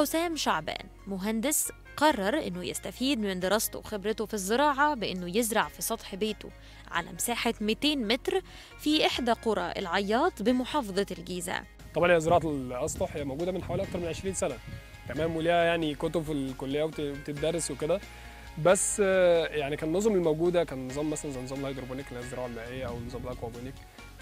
حسام شعبان مهندس قرر انه يستفيد من دراسته وخبرته في الزراعه بانه يزرع في سطح بيته على مساحه 200 متر في احدى قرى العياط بمحافظه الجيزه طبعا هي زراعه الاسطح هي موجوده من حوالي اكتر من 20 سنه تمام وليها يعني كتب في الكليه وبت- وبتدرس وكده بس آه، يعني كان النظم الموجوده كان نظام مثلا زي نظام الهيدروبونيك اللي هي الزراعه المائيه او نظام الاكوابونيك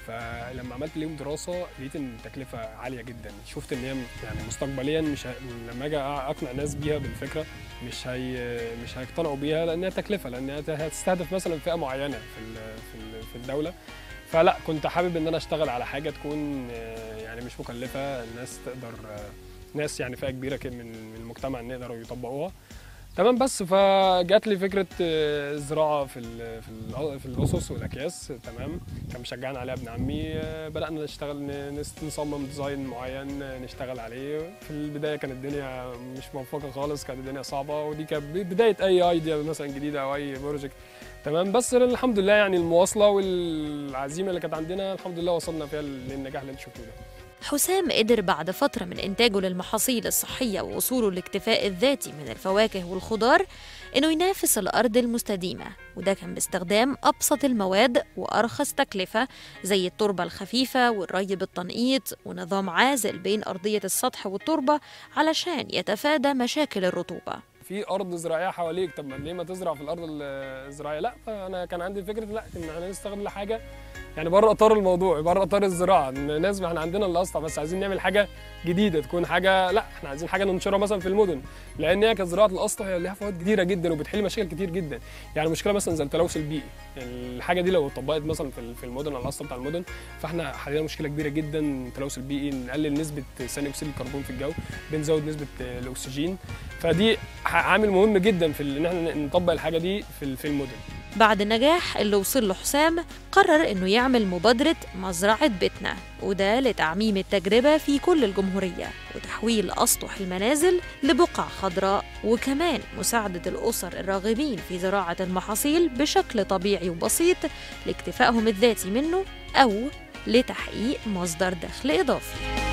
فلما عملت ليهم دراسه لقيت ان التكلفه عاليه جدا شفت ان هي يعني مستقبليا مش ه... لما اجي اقنع ناس بيها بالفكره مش هي مش هيقتنعوا بيها لانها تكلفه لانها هتستهدف مثلا فئه معينه في ال... في ال... في الدوله فلا كنت حابب ان انا اشتغل على حاجه تكون آه، يعني مش مكلفه الناس تقدر آه، ناس يعني فئه كبيره كده من من المجتمع ان يقدروا يطبقوها تمام بس فجات لي فكره آه، الزراعه في ال في ال في الاسس والاكياس تمام كان مشجعني عليها ابن عمي آه، بدانا نشتغل ن- نس- نصمم ديزاين معين آه، نشتغل عليه في البدايه كانت الدنيا مش موفقه خالص كانت الدنيا صعبه ودي كانت بدايه اي ايديا مثلا جديده او اي بروجكت تمام بس الحمد لله يعني المواصله والعزيمه اللي كانت عندنا الحمد لله وصلنا فيها للنجاح اللي انتم شفتوه ده حسام قدر بعد فترة من إنتاجه للمحاصيل الصحية ووصوله للاكتفاء الذاتي من الفواكه والخضار إنه ينافس الأرض المستديمة وده كان باستخدام أبسط المواد وأرخص تكلفة زي التربة الخفيفة والري بالتنقيط ونظام عازل بين أرضية السطح والتربة علشان يتفادى مشاكل الرطوبة في ارض زراعيه حواليك طب ما ليه ما تزرع في الارض الزراعيه لا انا كان عندي فكره لا ان احنا نستغل حاجه يعني بره اطار الموضوع بره اطار الزراعه إن الناس ما احنا عندنا الاسطح بس عايزين نعمل حاجه جديده تكون حاجه لا احنا عايزين حاجه ننشرها مثلا في المدن لان هي كزراعه الاسطح هي ليها فوائد كتيره جدا وبتحل مشاكل كتير جدا يعني مشكله مثلا زي التلوث البيئي الحاجه دي لو اتطبقت مثلا في في المدن على الاسطح بتاع المدن فاحنا حلينا مشكله كبيره جدا التلوث البيئي نقلل نسبه ثاني اكسيد الكربون في الجو بنزود نسبه الاكسجين فدي عامل مهم جدا في ان احنا نطبق الحاجه دي في في المدن بعد النجاح اللي وصل له حسام قرر انه يعمل مبادرة مزرعة بيتنا وده لتعميم التجربة في كل الجمهورية وتحويل أسطح المنازل لبقع خضراء وكمان مساعدة الأسر الراغبين في زراعة المحاصيل بشكل طبيعي وبسيط لاكتفائهم الذاتي منه أو لتحقيق مصدر دخل إضافي